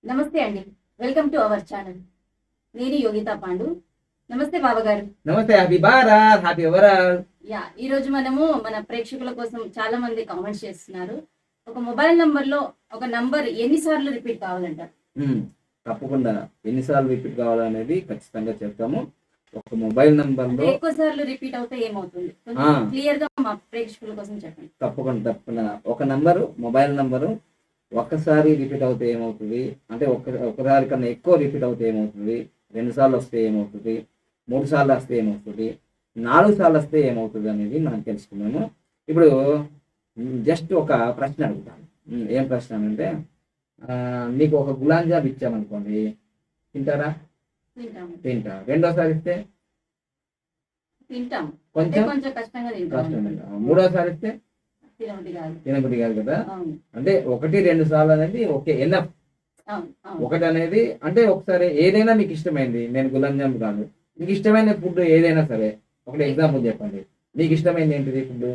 నమస్తే అండి welcome to our channel నేను యోగితా పాండు నమస్తే బాబా గారు నమస్తే happy Bharat happy overall yeah ఈ రోజు మనము మన ప్రేక్షకుల కోసం చాలా మంది కామెంట్స్ చేస్తున్నారు ఒక మొబైల్ నంబర్ లో ఒక నంబర్ ఎన్నిసార్లు రిపీట్ కావాలంటారు తప్పకుండా ఎన్నిసార్లు రిపీట్ కావాలనేది ఖచ్చితంగా చెప్తాము ఒక మొబైల్ నంబర్ అంటే లో ఎక్కువ సార్లు రిపీట్ అవుతే ఏమవుతుంది ఆ. క్లియర్ గా మా ప్రేక్షకుల కోసం చెప్పండి తప్పకుండా తప్పకుండా ఒక నంబరు మొబైల్ నంబరు ఒక్కసారి రిపీట్ అవుతే ఏమవుతుంది అంటే ఒక ఒకసారి కన్నా ఎక్కువ రిపీట్ అవుతే ఏమవుతుంది రెండు సార్లు వస్తే ఏమవుతుంది మూడు సార్లు వస్తే ఏమవుతుంది నాలుగు సార్లు వస్తే ఏమవుతుంది అనేది మనం తెలుసుకున్నాము ఇప్పుడు జస్ట్ ఒక ప్రశ్న అడుగుతాను ఉమ్, ఏం ప్రశ్న అంటే ఆ, మీకు ఒక గులాబ్ జామ్ ఇచ్చామనుకోండి తింటారా తింటాము తింటా రెండోసారి ఇస్తే తింటాం అంటే కొంచెం కొంచెం కష్టంగా కష్టం తింటాం ఇంకా. మూడోసారి ఇస్తే తినబుద్ధి కాదు తినబుద్ధి కాదు కదా అవును అంటే ఒకటి రెండు సార్లు అనేది ఓకే ఎన్నఫ్ అవును అవును ఒకటి అనేది అంటే ఒకసారి ఏదైనా మీకు ఇష్టమైంది నేను గులాబ్ జామ్ కాదు మీకు ఇష్టమైన ఫుడ్ ఏదైనా సరే ఒకటి ఎగ్జాంపుల్ చెప్పండి మీకు ఇష్టమైంది ఏంటిది ఫుడ్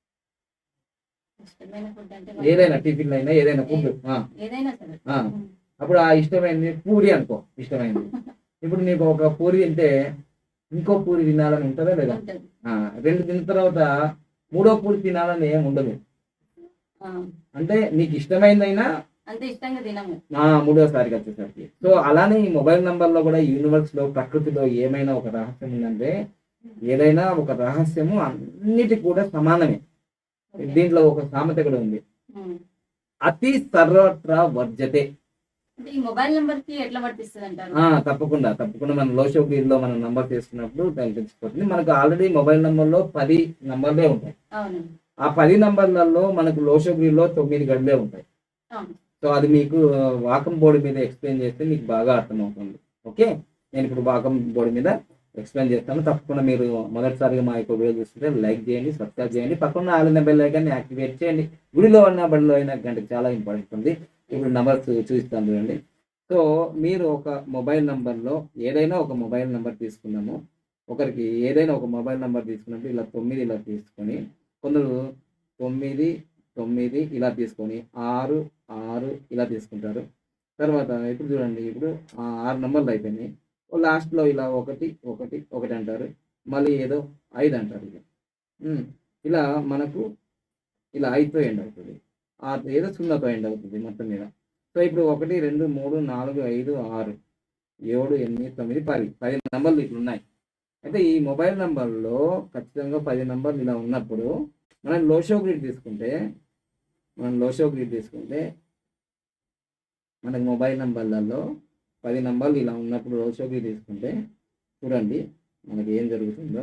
ఇష్టమైన ఫుడ్ అంటే ఏదైనా టిఫిన్ అయినా ఏదైనా ఫుడ్ ఏదైనా సరే ఆ. అప్పుడు ఆ ఇష్టమైంది పూరి అనుకో ఇష్టమైంది ఇప్పుడు నీకు ఒక పూరి తింటే ఇంకో పూరి తినాలని ఉంటుందా లేదా ఉంటది ఆ, రెండు తిన్న తర్వాత మూడో పూరి తినాలని ఏం ఉండదు ఆ, అంటే నీకు ఇష్టమైందైనా అంత ఇష్టంగా తినము ఆ మూడోసారికి వచ్చేసరికి సో అలానే ఈ మొబైల్ నంబర్ లో కూడా యూనివర్స్ లో ప్రకృతిలో ఏమైనా ఒక రహస్యం ఉందంటే ఏదైనా ఒక రహస్యము అన్నిటి కూడా సమానమే దీంట్లో ఒక సామెత కూడా ఉంది ఉమ్. అతి సర్వత్ర వర్జతే అంటే ఈ మొబైల్ నెంబర్ కి ఎట్లా వర్తిస్తుంది అంటారు ఆ తప్పకుండా తప్పకుండా మనం లోషో లో మనం నంబర్ తీసుకున్నప్పుడు దానికి తెలిసిపోతుంది మనకు ఆల్రెడీ మొబైల్ నంబర్ లో పది నంబర్లే ఉంటాయి అవును ఆ పది నంబర్లలో మనకు లోషో లో తొమ్మిది గడులే ఉంటాయి అవును సో అది మీకు వాకం బోర్డు మీద ఎక్స్ప్లెయిన్ చేస్తే మీకు బాగా అర్థమవుతుంది ఓకే నేను ఇప్పుడు వాకం బోర్డు మీద ఎక్స్ప్లెయిన్ చేస్తాను తప్పకుండా మీరు మొదటిసారిగా మా యొక్క వీడియో చూస్తుంటే లైక్ చేయండి సబ్స్క్రైబ్ చేయండి పక్కన ఆలిన బెల్ ఐకాన్ని యాక్టివేట్ చేయండి గుడిలో ఉన్న బడిలో అయిన గంటకు చాలా ఇంపార్టెంట్ ఉంది ఇప్పుడు నెంబర్ చూపిస్తాను చూడండి సో మీరు ఒక మొబైల్ నంబర్లో ఏదైనా ఒక మొబైల్ నెంబర్ తీసుకున్నాము ఒకరికి ఏదైనా ఒక మొబైల్ నెంబర్ తీసుకున్నప్పుడు ఇలా తొమ్మిది ఇలా తీసుకొని కొందరు తొమ్మిది తొమ్మిది ఇలా తీసుకొని ఆరు ఆరు ఇలా తీసుకుంటారు తర్వాత ఇప్పుడు చూడండి ఇప్పుడు ఆ ఆరు నెంబర్లు అయిపోయినాయి లాస్ట్లో ఇలా ఒకటి ఒకటి ఒకటి అంటారు మళ్ళీ ఏదో ఐదు అంటారు ఇక ఉమ్, ఇలా మనకు ఇలా ఐదుతో ఎండ్ అవుతుంది ఆ ఏదో సున్నాతో ఎండ్ అవుతుంది మొత్తం మీద సో ఇప్పుడు ఒకటి రెండు మూడు నాలుగు ఐదు ఆరు ఏడు ఎనిమిది తొమ్మిది పది పది నెంబర్లు ఇట్లా ఉన్నాయి అయితే ఈ మొబైల్ నెంబర్లో ఖచ్చితంగా పది నెంబర్లు ఇలా ఉన్నప్పుడు మనం లోషో గ్రిడ్ తీసుకుంటే మనం లోషో గ్రిడ్ తీసుకుంటే మనకు మొబైల్ నెంబర్లలో పది నెంబర్లు ఇలా ఉన్నప్పుడు లోషో గ్రిడ్ తీసుకుంటే చూడండి మనకి ఏం జరుగుతుందో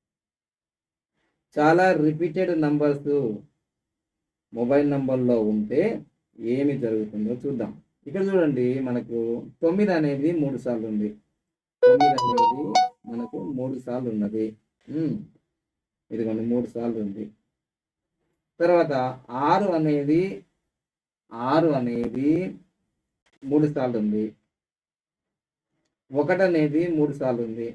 చాలా రిపీటెడ్ నంబర్స్ మొబైల్ నంబర్లో ఉంటే ఏమి జరుగుతుందో చూద్దాం ఇక్కడ చూడండి మనకు తొమ్మిది అనేది మూడు సార్లు ఉంది తొమ్మిది అనేది మనకు మూడు సార్లు ఉన్నది ఉమ్, ఇదిగోండి మూడు సార్లు ఉంది తర్వాత ఆరు అనేది ఆరు అనేది మూడు సార్లు ఉంది ఒకటి అనేది మూడు సార్లు ఉంది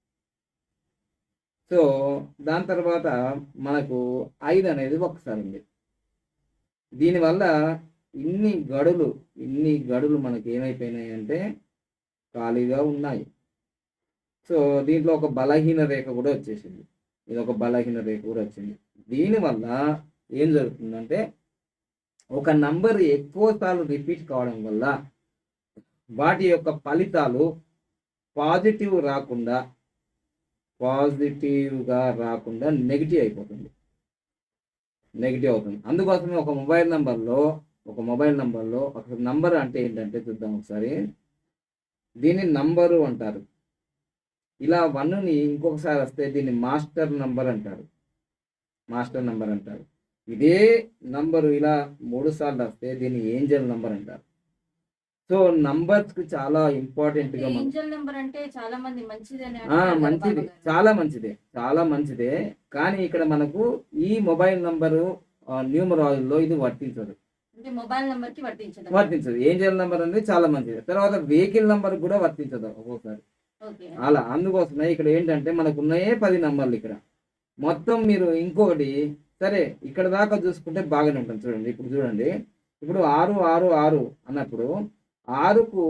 సో దాని తర్వాత మనకు ఐదు అనేది ఒకసారి ఉంది దీనివల్ల ఇన్ని గడులు ఇన్ని గడులు మనకి ఏమైపోయినాయి అంటే ఖాళీగా ఉన్నాయి సో దీంట్లో ఒక బలహీన రేఖ కూడా వచ్చేసింది ఇది ఒక బలహీన రేఖ కూడా వచ్చింది దీనివల్ల ఏం జరుగుతుందంటే ఒక నంబర్ ఎక్కువ సార్లు రిపీట్ కావడం వల్ల వాటి యొక్క ఫలితాలు పాజిటివ్ రాకుండా పాజిటివ్గా రాకుండా నెగిటివ్ అయిపోతుంది నెగిటివ్ అవుతుంది అందుకోసమే ఒక మొబైల్ నంబర్లో ఒక మొబైల్ నంబర్లో ఒక నంబర్ అంటే ఏంటంటే చూద్దాం ఒకసారి దీన్ని నంబరు అంటారు ఇలా వన్ని ఇంకొకసారి వస్తే దీన్ని మాస్టర్ నంబర్ అంటారు మాస్టర్ నంబర్ అంటారు ఇదే నంబరు ఇలా మూడు సార్లు వస్తే దీన్ని ఏంజల్ నంబర్ అంటారు సో నంబర్స్ కి చాలా ఇంపార్టెంట్ గా మనం ఏంజల్ నెంబర్ అంటే చాలా మంది మంచిది అని ఆ, అంటున్నారు కదా మంచిది బాబా గారు. చాలా మంచిదే చాలా మంచిదే కానీ ఇక్కడ మనకు ఈ మొబైల్ నంబరు న్యూమరాలజీలో ఇది వర్తించదు అంటే మొబైల్ నెంబర్ కి వర్తించదు వర్తించదు ఏంజల్ నంబర్ అనేది చాలా మంచిది తర్వాత వెహికల్ నంబర్ కూడా వర్తించదు ఒక్కొక్కసారి ఓకే అలా అందుకోసమే ఇక్కడ ఏంటంటే మనకు ఉన్నాయే పది నంబర్లు ఇక్కడ మొత్తం మీరు ఇంకొకటి సరే ఇక్కడ దాకా చూసుకుంటే బాగానే ఉంటుంది చూడండి ఇప్పుడు చూడండి ఇప్పుడు ఆరు ఆరు ఆరు అన్నప్పుడు ఆరుకు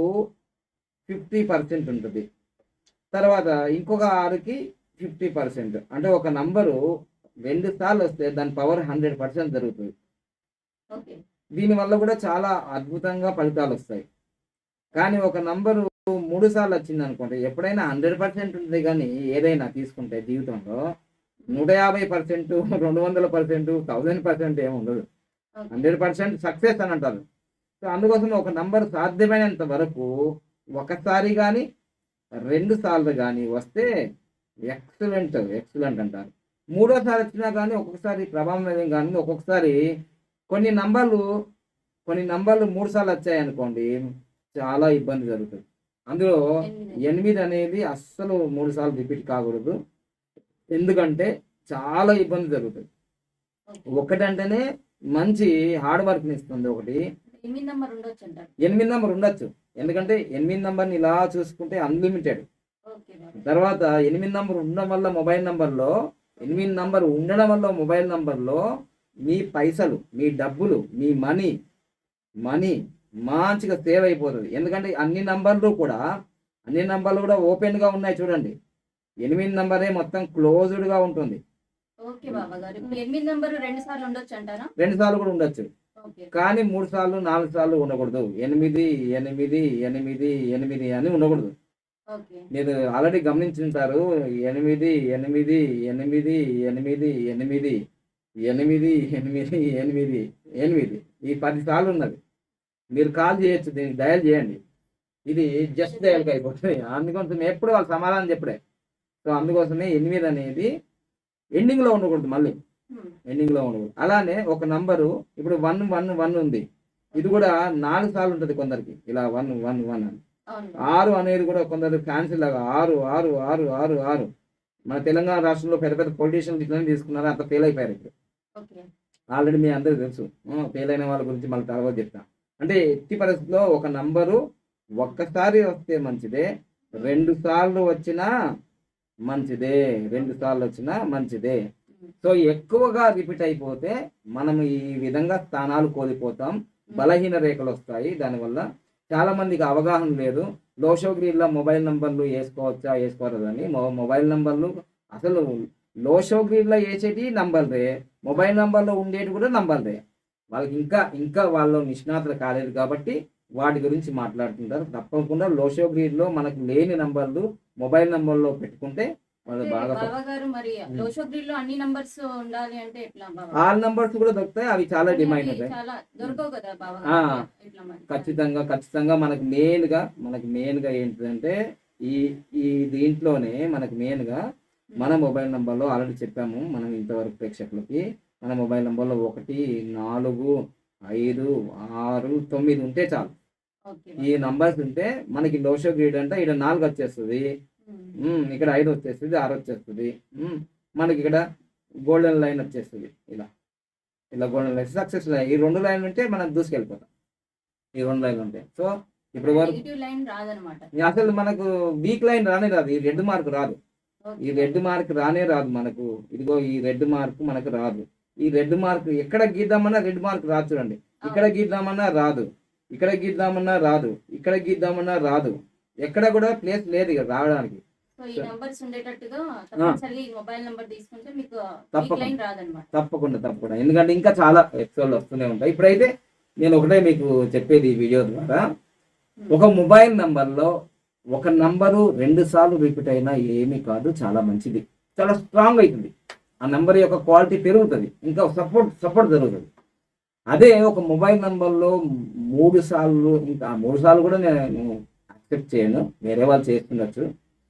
ఫిఫ్టీ పర్సెంట్ ఉంటుంది తర్వాత ఇంకొక ఆరుకి ఫిఫ్టీ పర్సెంట్ అంటే ఒక నంబరు రెండు సార్లు వస్తే దాని పవర్ హండ్రెడ్ పర్సెంట్ జరుగుతుంది ఓకే దీనివల్ల కూడా చాలా అద్భుతంగా ఫలితాలు వస్తాయి కానీ ఒక నంబరు మూడు సార్లు వచ్చింది అనుకోండి ఎప్పుడైనా హండ్రెడ్ పర్సెంట్ ఉంటుంది కానీ ఏదైనా తీసుకుంటే జీవితంలో నూట యాభై పర్సెంట్ రెండు వందల పర్సెంట్ థౌజండ్ పర్సెంట్ ఏమి ఉండదు ఓకే హండ్రెడ్ పర్సెంట్ సక్సెస్ అని అంటారు సో అందుకోసం ఒక నంబర్ సాధ్యమైనంత వరకు ఒకసారి కానీ రెండు సార్లు కానీ వస్తే ఎక్సలెంట్ ఎక్సలెంట్ అంటారు మూడోసారి వచ్చినా కానీ ఒక్కొక్కసారి ప్రభావం ఏం కానీ ఒక్కొక్కసారి కొన్ని నంబర్లు కొన్ని నంబర్లు మూడు సార్లు వచ్చాయి అనుకోండి చాలా ఇబ్బంది జరుగుతుంది అందులో ఎనిమిది. ఎనిమిది అనేది అస్సలు మూడు సార్లు రిపీట్ కాకూడదు ఎందుకంటే చాలా ఇబ్బంది జరుగుతుంది ఓకే. ఒకటంటేనే మంచి హార్డ్ వర్క్ని ఇస్తుంది ఒకటి ఎనిమిది నెంబర్ ఉండొచ్చు అంటారు ఎనిమిది నెంబర్ ఉండొచ్చు ఎందుకంటే ఎనిమిది నెంబర్ని ఇలా చూసుకుంటే అన్లిమిటెడ్ ఓకే బాబా తర్వాత ఎనిమిది నంబర్ ఉండడం వల్ల మొబైల్ నంబర్లో ఎనిమిది నంబర్ ఉండడం వల్ల మొబైల్ నంబర్లో మీ పైసలు మీ డబ్బులు మీ మనీ మనీ మంచిగా సేవ్ అయిపోతుంది ఎందుకంటే అన్ని నంబర్లు కూడా అన్ని నంబర్లు కూడా ఓపెన్గా ఉన్నాయి చూడండి ఎనిమిది నంబరే మొత్తం క్లోజ్డ్గా ఉంటుంది ఓకే బాబా గారు ఇప్పుడు ఎనిమిది నెంబర్ రెండు సార్లు ఉండొచ్చు అంటారా రెండు సార్లు కూడా ఉండొచ్చు ఓకే కానీ మూడు సార్లు నాలుగు సార్లు ఉండకూడదు ఎనిమిది ఎనిమిది ఎనిమిది ఎనిమిది అని ఉండకూడదు ఓకే మీరు ఆల్రెడీ గమనించుంటారు ఎనిమిది ఎనిమిది ఎనిమిది ఎనిమిది ఎనిమిది ఎనిమిది ఎనిమిది ఎనిమిది ఎనిమిది ఈ పది సార్లు ఉన్నది మీరు కాల్ చేయొచ్చు దీనికి డయల్ చేయండి ఇది జస్ట్ డయల్కి అయిపోతుంది అందుకోసం ఎప్పుడు వాళ్ళు సమాధానం చెప్పడే సో అందుకోసమే ఎనిమిది అనేది ఎండింగ్లో ఉండకూడదు మళ్ళీ హ్మ్. ఎండింగ్లో ఉండకూడదు అలానే ఒక నంబరు ఇప్పుడు వన్ వన్ వన్ ఉంది ఇది కూడా నాలుగు సార్లు ఉంటుంది కొందరికి ఇలా వన్ వన్ వన్ అని అవును బాబా. ఆరు అనేది కూడా కొందరు ఫ్యాన్సీ లాగా ఆరు ఆరు ఆరు ఆరు ఆరు మన తెలంగాణ రాష్ట్రంలో పెద్ద పెద్ద పొలిటీషియన్లు ఇట్లనే తీసుకున్నారు అంత ఫెయిల్ అయిపోయారు ఇప్పుడు ఓకే ఆల్రెడీ మీ అందరికీ తెలుసు ఫెయిల్ అయిన వాళ్ళ గురించి మళ్ళీ తర్వాత చెప్తా అంటే ఎట్టి పరిస్థితిలో ఒక నంబరు ఒక్కసారి వస్తే మంచిదే రెండు సార్లు వచ్చినా మంచిదే రెండు సార్లు వచ్చినా మంచిదే హ్మ్. సో ఎక్కువగా రిపీట్ అయిపోతే మనం ఈ విధంగా స్థానాలు కోల్పోతాం బలహీన రేఖలు వస్తాయి దానివల్ల చాలా మందికి అవగాహన లేదు లోషోగ్రీల్లో మొబైల్ నంబర్లు వేసుకోవచ్చా వేసుకోవద్దని మొ- మొబైల్ నంబర్లు అసలు లోషోగ్రీల్లో వేసేటి నంబర్లే మొబైల్ నంబర్లో ఉండేటి కూడా నంబర్లే వాళ్ళకి ఇంకా ఇంకా వాళ్ళు నిష్ణాతులు కాలేదు కాబట్టి వాటి గురించి మాట్లాడుతుంటారు తప్పకుండా లోషోగ్రీడ్లో మనకు లేని నంబర్లు మొబైల్ నంబర్లో పెట్టుకుంటే వాళ్ళు అంటే బాగా బాబా గారు మరి హ్మ్. లోషోగ్రిడ్ లో అన్ని నంబర్స్ ఉండాలి అంటే ఎట్లా బాబా ఆల్ నంబర్స్ కూడా దొరుకుతాయి అవి చాలా అంటే డిమాండ్ అవి ఉంటాయి చాలా దొరకవు కదా బాబా ఆ. గారు ఎట్లా మరి ఖచ్చితంగా ఖచ్చితంగా మనకు మెయిన్గా మనకు మెయిన్గా ఏంటంటే ఈ ఈ దీంట్లోనే మనకు మెయిన్గా మన మొబైల్ నంబర్లో ఆల్రెడీ చెప్పాము మనం ఇంతవరకు ప్రేక్షకులకి మన మొబైల్ నంబర్లో ఒకటి నాలుగు ఐదు ఆరు తొమ్మిది ఉంటే చాలు ఓకే ఈ నంబర్స్ ఉంటే మనకి లోషో గ్రీడ్ అంటే ఇక్కడ నాలుగు వచ్చేస్తుంది హ్మ్. ఉమ్, ఇక్కడ ఐదు వచ్చేస్తుంది ఆరు వచ్చేస్తుంది ఉమ్, మనకి ఇక్కడ గోల్డెన్ లైన్ వచ్చేస్తుంది ఇలా ఇలా గోల్డెన్ లైన్ సక్సెస్ లైన్ ఈ రెండు లైన్లు ఉంటే మనం దూసుకెళ్ళిపోతాం ఈ రెండు లైన్లు ఉంటాయి సో ఇప్పుడు వరకు నెగిటివ్ లైన్ రాదనమాట అసలు మనకు వీక్ లైన్ రానే రాదు ఈ రెడ్ మార్క్ రాదు ఓకే. ఈ రెడ్ మార్క్ రానే రాదు మనకు ఇదిగో ఈ రెడ్ మార్క్ మనకు రాదు ఈ రెడ్ మార్క్ ఎక్కడ గీద్దామన్నా రెడ్ మార్క్ రాదు చూడండి ఇక్కడ గీద్దామన్నా రాదు ఇక్కడ గీద్దామన్నా రాదు ఇక్కడ గీద్దామన్నా రాదు ఎక్కడ కూడా ప్లేస్ లేదు ఇక రావడానికి సో ఈ నంబర్స్ ఉండేటట్టుగా తప్పనిసరిగా ఈ మొబైల్ నంబర్ తీసుకుంటే మీకు వీక్ తప్పకుండా. లైన్ రాదనమాట తప్పకుండా తప్పకుండా ఎందుకంటే ఇంకా చాలా ఎపిసోడ్లు వస్తూనే ఉంటాయి ఇప్పుడైతే నేను ఒకటే మీకు చెప్పేది ఈ వీడియో ద్వారా ఒక మొబైల్ నంబర్లో ఒక నంబరు రెండు సార్లు రిపీట్ అయినా ఏమీ కాదు చాలా మంచిది చాలా స్ట్రాంగ్ అవుతుంది ఆ నంబర్ యొక్క క్వాలిటీ పెరుగుతుంది ఇంకా సపోర్ట్ సపోర్ట్ జరుగుతుంది అదే ఒక మొబైల్ నంబర్లో మూడు సార్లు ఇంకా మూడు సార్లు కూడా నేను యాక్సెప్ట్ చేయను వేరే వాళ్ళు చేస్తుండొచ్చు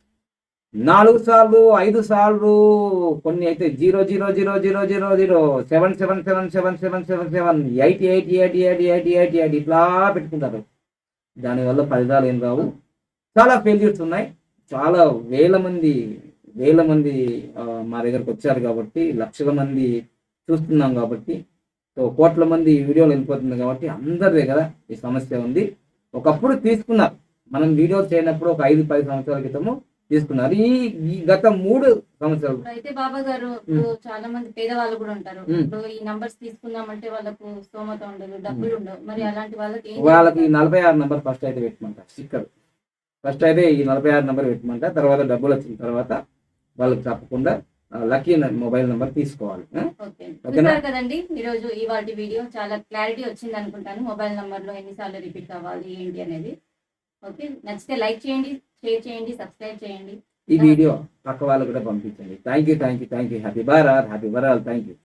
నాలుగు సార్లు ఐదు సార్లు కొన్ని అయితే zero zero zero zero zero zero seven seven seven seven seven seven seven eighty eighty eighty eighty eighty eighty eighty ఇట్లా పెట్టుకుంటారు దానివల్ల ఫలితాలు ఏం రావు చాలా ఫెయిల్యూర్స్ ఉన్నాయి చాలా వేల మంది వేల మంది ఆ, మా దగ్గరకు వచ్చారు కాబట్టి లక్షల మంది చూస్తున్నాం కాబట్టి సో కోట్ల మంది ఈ వీడియోలు వెళ్ళిపోతుంది కాబట్టి అందరి దగ్గర ఈ సమస్య ఉంది ఒకప్పుడు తీసుకున్నారు మనం వీడియో చేయనప్పుడు ఒక ఐదు పది సంవత్సరాల క్రితము తీసుకున్నారు ఈ ఈ గత మూడు సంవత్సరాలు ఇప్పుడు అయితే బాబా గారు ఇప్పుడు చాలా మంది పేదవాళ్ళు కూడా ఉంటారు మ్మ్. ఇప్పుడు ఈ నంబర్స్ తీసుకుందామంటే వాళ్ళకు స్తోమత ఉండదు డబ్బులు ఉండవు మరి అలాంటి వాళ్ళకి ఏం వాళ్ళకి ఈ చేయాలి? నలభై ఆరు నెంబర్ ఫస్ట్ అయితే పెట్టమంట స్టిక్కర్ ఫస్ట్ అయితే ఈ నలభై ఆరు నెంబర్ పెట్టమంట తర్వాత డబ్బులు వచ్చిన తర్వాత వాళ్ళకి తప్పకుండా లక్కీ మొబైల్ నెంబర్ తీసుకోవాలి ఆ? ఓకే ఓకేనా? చూసారు కదండి ఈ రోజు ఇవాళ వీడియో చాలా క్లారిటీ వచ్చింది అనుకుంటాను మొబైల్ నంబర్ లో ఎన్నిసార్లు రిపీట్ కావాలి ఏంటి అనేది ఓకే నచ్చితే లైక్ చేయండి షేర్ చేయండి సబ్స్క్రైబ్ చేయండి ఈ వీడియో పక్క వాళ్ళకు కూడా పంపించండి thank you thank you thank you happy బారార్ హ్యాపీ బరాల్ థ్యాంక్ యూ